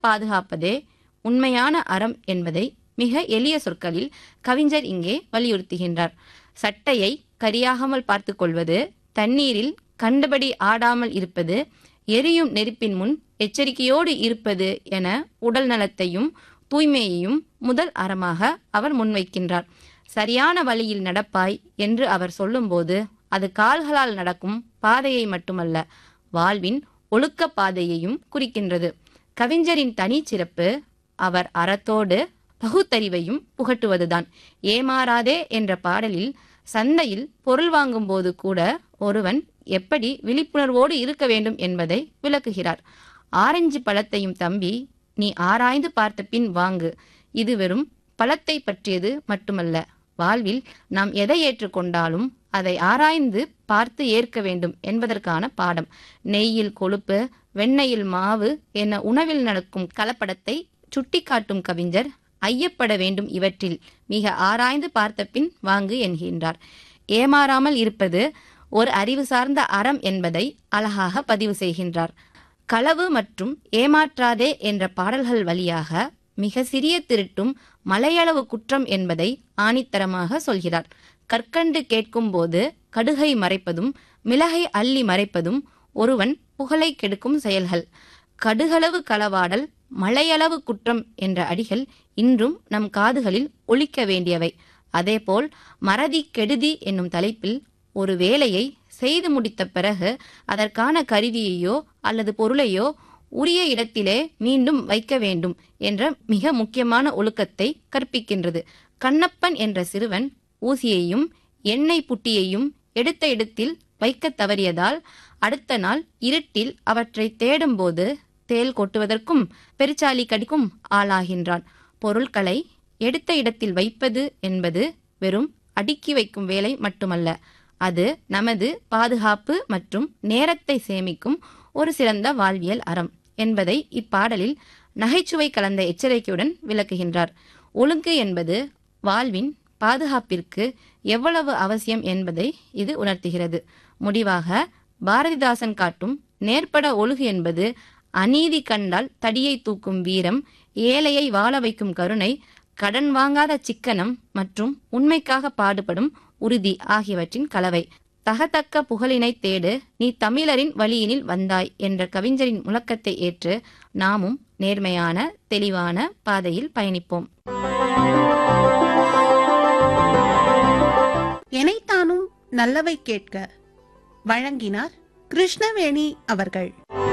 பாதுகாப்பதே உண்மையான அறம் என்பதை மிக எளிய சொற்களில் கவிஞர் இங்கே வலியுறுத்துகின்றார் சட்டையை கரியாகாமல் பார்த்து கொள்வது தண்ணீரில் கண்டபடி ஆடாமல் இருப்பது எரியும் நெருப்பின் முன் எச்சரிக்கையோடு இருப்பது என உடல் நலத்தையும் தூய்மையையும் முதல் அறமாக அவர் முன்வைக்கின்றார் சரியான வழியில் நடப்பாய் என்று அவர் சொல்லும்போது அது கால்களால் நடக்கும் பாதையை மட்டுமல்ல வாழ்வின் ஒழுக்க பாதையையும் குறிக்கின்றது கவிஞரின் தனிச்சிறப்பு அவர் அறத்தோடு பகுத்தறிவையும் புகட்டுவதுதான் ஏமாறாதே என்ற பாடலில் சந்தையில் பொருள் வாங்கும்போது கூட ஒருவன் எப்படி விழிப்புணர்வோடு இருக்க வேண்டும் என்பதை விளக்குகிறார் ஆரஞ்சு பழத்தையும் தம்பி நீ ஆராய்ந்து பார்த்த பின் வாங்கு இது வெறும் பழத்தை பற்றியது மட்டுமல்ல வாழ்வில் நாம் எதை ஏற்றுக்கொண்டாலும் அதை ஆராய்ந்து பார்த்து ஏற்க வேண்டும் என்பதற்கான பாடம் நெய்யில் கொழுப்பு வெண்ணெயில் மாவு என உணவில் நடக்கும் கலப்படத்தை சுட்டிக்காட்டும் கவிஞர் ஐயப்பட வேண்டும் இவற்றில் மிக ஆராய்ந்து பார்த்த பின் வாங்கு என்கின்றார் ஏமாறாமல் இருப்பது ஒரு அறிவு சார்ந்த அறம் என்பதை அழகாக பதிவு செய்கின்றார் களவு மற்றும் ஏமாற்றாதே என்ற பாடல்கள் வழியாக மிக சிறிய திருட்டும் மலையளவு குற்றம் என்பதை ஆணித்தரமாக சொல்கிறார் கற்கண்டு கேட்கும்போது கடுகை மறைப்பதும் மிளகை அள்ளி மறைப்பதும் ஒருவன் புகழை கெடுக்கும் செயல்கள் கடுகளவு களவாடல் மலையளவு குற்றம் என்ற அடிகள் இன்றும் நம் காதுகளில் ஒலிக்க வேண்டியவை அதேபோல் மறதி கெடுதி என்னும் தலைப்பில் ஒரு வேலையை செய்து முடித்த பிறகு அதற்கான கருவியையோ அல்லது பொருளையோ உரிய இடத்திலே மீண்டும் வைக்க வேண்டும் என்ற மிக முக்கியமான ஒழுக்கத்தை கற்பிக்கின்றது கண்ணப்பன் என்ற சிறுவன் ஊசியையும் எண்ணெய் புட்டியையும் எடுத்த இடத்தில் வைக்க தவறியதால் அடுத்த நாள் இருட்டில் அவற்றை தேடும்போது தேல் கொட்டுவதற்கும் பெருச்சாலி கடிக்கும் ஆளாகின்றான் பொருட்களை எடுத்த இடத்தில் வைப்பது என்பது வெறும் அடுக்கி வைக்கும் வேலை மட்டுமல்ல அது நமது பாதுகாப்பு மற்றும் நேரத்தை சேமிக்கும் ஒரு சிறந்த வாழ்வியல் அறம் என்பதை இப்பாடலில் நகைச்சுவை கலந்த எச்சரிக்கையுடன் விளக்குகின்றார் ஒழுங்கு என்பது வாழ்வின் பாதுகாப்பிற்கு எவ்வளவு அவசியம் என்பதை இது உணர்த்துகிறது முடிவாக பாரதிதாசன் காட்டும் நேர்பட ஒழுகு என்பது அநீதி கண்டால் தடியை தூக்கும் வீரம் ஏழையை வாழ வைக்கும் கருணை கடன் வாங்காத சிக்கனம் மற்றும் உண்மைக்காக பாடுபடும் உறுதி ஆகியவற்றின் கலவை தகத்தக்க புகழினை தேடு நீ தமிழரின் வழியினில் வந்தாய் என்ற கவிஞரின் முழக்கத்தை ஏற்று நாமும் நேர்மையான தெளிவான பாதையில் பயணிப்போம் எனைத்தானும் நல்லவை கேட்க வழங்கினார் கிருஷ்ணவேணி அவர்கள்